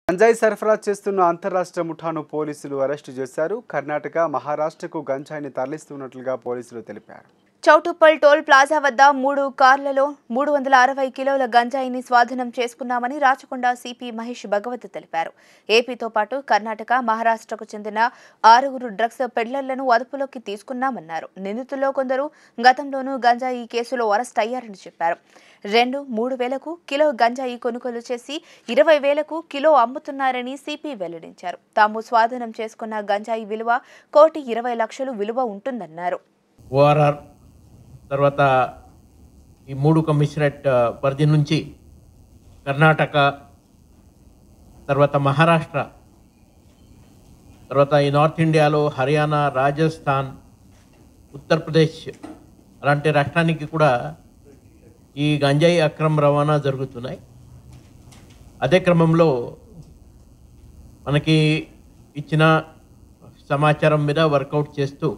గంజాయి సరఫరా చేస్తున్న అంతరాష్ట్ర ముఠాను పోలీసులు అరెస్టు చేశారు కర్ణాటక మహారాష్ట్రకు గంజాయిని తరలిస్తున్నట్లుగా పోలీసులు తెలిపారు చౌటుప్పల్ టోల్ ప్లాజా వద్ద మూడు కార్లలో మూడు వందల అరవై కిలోల గంజాయిని స్వాధీనం చేసుకున్నామని రాచకొండ సిపి మహేష్ భగవత్ తెలిపారు ఏపీతో పాటు కర్ణాటక మహారాష్ట్రకు చెందిన ఆరుగురు డ్రగ్స్ పెడ్లర్లను అదుపులోకి తీసుకున్నామన్నారు నిందితుల్లో కొందరు గతంలోనూ గంజాయి కేసులో అరెస్ట్ అయ్యారని చెప్పారు రెండు మూడు వేలకు కిలో గంజాయి కొనుగోలు చేసి ఇరవై వేలకు కిలో అమ్ముతున్నారని సిపి వెల్లడించారు తాము స్వాధీనం చేసుకున్న గంజాయి విలువ కోటి ఇరవై లక్షలు విలువ ఉంటుందన్నారు ఓఆర్ఆర్ తర్వాత ఈ మూడు కమిషనరేట్ ఆ, పరిధి నుంచి కర్ణాటక తర్వాత మహారాష్ట్ర తర్వాత ఈ నార్త్ ఇండియాలో హర్యానా రాజస్థాన్ ఉత్తరప్రదేశ్ అలాంటి రాష్ట్రానికి కూడా ఈ గంజాయి అక్రమ రవాణా జరుగుతున్నాయి అదే క్రమంలో మనకి ఇచ్చిన సమాచారం మీద వర్కౌట్ చేస్తూ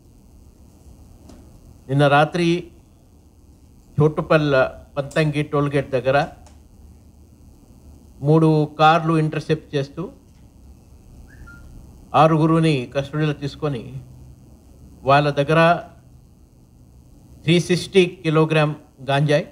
నిన్న రాత్రి చోటుపల్ల పంతంగి టోల్గేట్ దగ్గర మూడు కార్లు ఇంటర్సెప్ట్ చేస్తూ ఆరుగురుని కస్టడీలో తీసుకొని వాళ్ళ దగ్గర త్రీ సిక్స్టీ కిలోగ్రామ్ గాంజాయి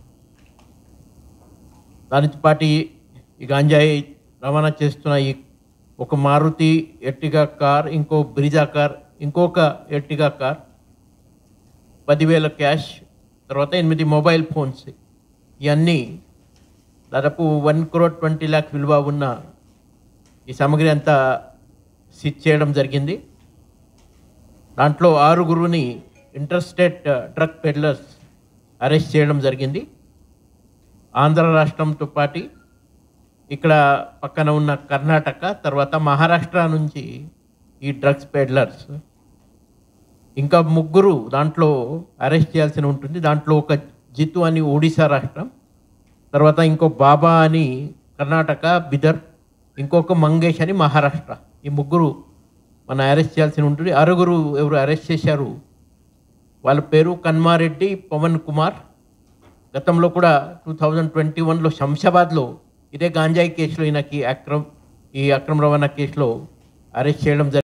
దానితో పాటు ఈ గాంజాయి రవాణా చేస్తున్న ఈ ఒక మారుతి ఎర్టిగా కార్ ఇంకో బ్రిజా కార్ ఇంకొక ఎర్టిగా కార్ పదివేల క్యాష్ తర్వాత ఎనిమిది మొబైల్ ఫోన్స్ ఇవన్నీ దాదాపు వన్ క్రోర్ ట్వంటీ ల్యాక్ విలువ ఉన్న ఈ సామాగ్రి అంతా సిచ్ చేయడం జరిగింది దాంట్లో ఆరుగురుని ఇంటర్స్టేట్ డ్రగ్ పెడ్లర్స్ అరెస్ట్ చేయడం జరిగింది ఆంధ్ర రాష్ట్రంతో పాటు ఇక్కడ పక్కన ఉన్న కర్ణాటక తర్వాత మహారాష్ట్ర నుంచి ఈ డ్రగ్స్ పెడ్లర్స్ ఇంకా ముగ్గురు దాంట్లో అరెస్ట్ చేయాల్సి ఉంటుంది దాంట్లో ఒక జితు అని ఒడిశా రాష్ట్రం తర్వాత ఇంకో బాబా అని కర్ణాటక బిదర్ ఇంకొక మంగేష్ అని మహారాష్ట్ర ఈ ముగ్గురు మనం అరెస్ట్ చేయాల్సి ఉంటుంది ఆరుగురు ఎవరు అరెస్ట్ చేశారు వాళ్ళ పేరు కన్మారెడ్డి పవన్ కుమార్ గతంలో కూడా టూ థౌజండ్ ట్వంటీ వన్లో శంషాబాద్లో ఇదే గాంజాయి కేసులో ఈయనకి అక్రమ్ ఈ అక్రమ రవాణా కేసులో అరెస్ట్ చేయడం జరిగింది